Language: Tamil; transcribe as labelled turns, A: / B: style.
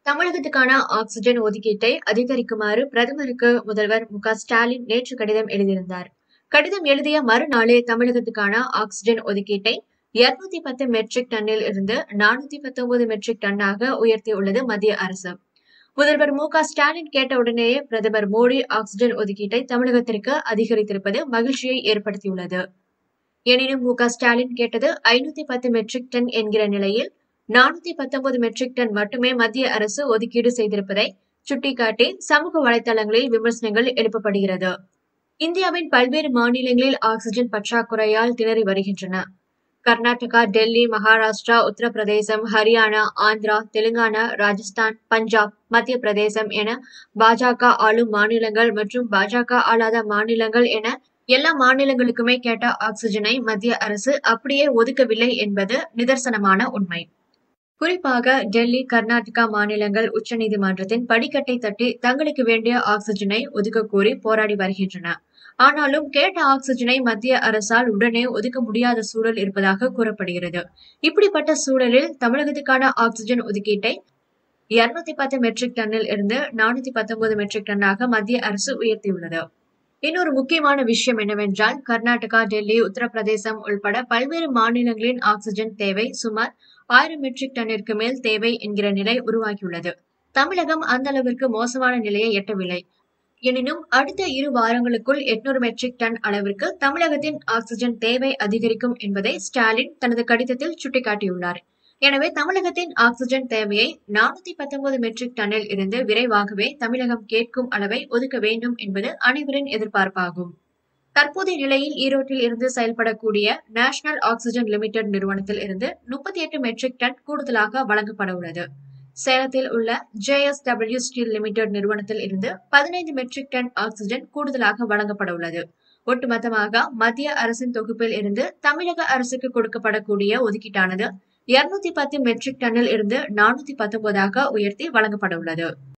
A: தமிழகத்துக்கான ஆக்ஸிஜன் ஒதுக்கீட்டை அதிகரிக்குமாறு பிரதமருக்கு முதல்வர் மு க ஸ்டாலின் நேற்று கடிதம் எழுதியிருந்தார் கடிதம் எழுதிய மறுநாளே தமிழகத்துக்கான ஆக்ஸிஜன் ஒதுக்கீட்டை இருநூத்தி பத்து மெட்ரிக் டன்னில் இருந்து நானூத்தி பத்தொன்பது மெட்ரிக் டன்னாக உயர்த்தியுள்ளது மத்திய அரசு முதல்வர் மு க ஸ்டாலின் கேட்ட உடனேயே பிரதமர் மோடி ஆக்ஸிஜன் ஒதுக்கீட்டை தமிழகத்திற்கு அதிகரித்திருப்பது மகிழ்ச்சியை ஏற்படுத்தியுள்ளது எனினும் மு க ஸ்டாலின் கேட்டது ஐநூத்தி பத்து மெட்ரிக் டன் என்கிற நிலையில் நானூத்தி பத்தொன்பது மெட்ரிக் டன் மட்டுமே மத்திய அரசு ஒதுக்கீடு செய்திருப்பதை சுட்டிக்காட்டி சமூக வலைதளங்களில் விமர்சனங்கள் எழுப்பப்படுகிறது இந்தியாவின் பல்வேறு மாநிலங்களில் ஆக்ஸிஜன் பற்றாக்குறையால் திணறி வருகின்றன கர்நாடகா டெல்லி மகாராஷ்டிரா உத்தரப்பிரதேசம் ஹரியானா ஆந்திரா தெலுங்கானா ராஜஸ்தான் பஞ்சாப் மத்திய பிரதேசம் என பாஜக ஆளும் மாநிலங்கள் மற்றும் பாஜக ஆளாத மாநிலங்கள் என எல்லா மாநிலங்களுக்குமே கேட்ட ஆக்ஸிஜனை மத்திய அரசு அப்படியே ஒதுக்கவில்லை என்பது நிதர்சனமான உண்மை குறிப்பாக டெல்லி கர்நாடகா மாநிலங்கள் உச்சநீதிமன்றத்தின் படிக்கட்டை தட்டி தங்களுக்கு வேண்டிய ஆக்ஸிஜனை ஒதுக்க கோரி போராடி வருகின்றன ஆனாலும் கேட்ட ஆக்ஸிஜனை மத்திய அரசால் உடனே ஒதுக்க முடியாத சூழல் இருப்பதாக கூறப்படுகிறது இப்படிப்பட்ட சூழலில் தமிழகத்துக்கான ஆக்ஸிஜன் ஒதுக்கீட்டை இருநூத்தி பத்து மெட்ரிக் டன்னில் இருந்து நானூத்தி பத்தொன்பது மெட்ரிக் டன்னாக மத்திய அரசு உயர்த்தியுள்ளது இன்னொரு முக்கியமான விஷயம் என்னவென்றால் கர்நாடகா டெல்லி உத்தரப்பிரதேசம் உள்பட பல்வேறு மாநிலங்களின் ஆக்ஸிஜன் தேவை சுமார் ஆயிரம் மெட்ரிக் டன்னிற்கு மேல் தேவை என்கிற நிலை உருவாகியுள்ளது தமிழகம் அந்த அளவிற்கு மோசமான நிலையை எட்டவில்லை எனினும் அடுத்த இரு வாரங்களுக்குள் எட்நூறு மெட்ரிக் டன் அளவிற்கு தமிழகத்தின் ஆக்ஸிஜன் தேவை அதிகரிக்கும் என்பதை ஸ்டாலின் தனது கடிதத்தில் சுட்டிக்காட்டியுள்ளார் எனவே தமிழகத்தின் ஆக்ஸிஜன் தேவையை நானூத்தி பத்தொன்பது மெட்ரிக் டன்னில் இருந்து விரைவாகவே தமிழகம் கேட்கும் அளவை ஒதுக்க வேண்டும் என்பது அனைவரின் எதிர்பார்ப்பாகும் தற்போதைய நிலையில் ஈரோட்டில் இருந்து செயல்படக்கூடிய நேஷனல் ஆக்ஸிஜன் லிமிடெட் நிறுவனத்தில் இருந்து முப்பத்தி எட்டு மெட்ரிக் டன் கூடுதலாக வழங்கப்பட உள்ளது சேலத்தில் உள்ள ஜேஎஸ்டபிள்யூ ஸ்டீல் லிமிடெட் நிறுவனத்தில் இருந்து பதினைந்து மெட்ரிக் டன் ஆக்ஸிஜன் கூடுதலாக வழங்கப்பட உள்ளது ஒட்டுமொத்தமாக மத்திய அரசின் தொகுப்பில் இருந்து தமிழக அரசுக்கு கொடுக்கப்படக்கூடிய ஒதுக்கீட்டானது இருநூத்தி பத்து மெட்ரிக் டன்னில் இருந்து நானூத்தி பத்தொன்பதாக உயர்த்தி வழங்கப்பட உள்ளது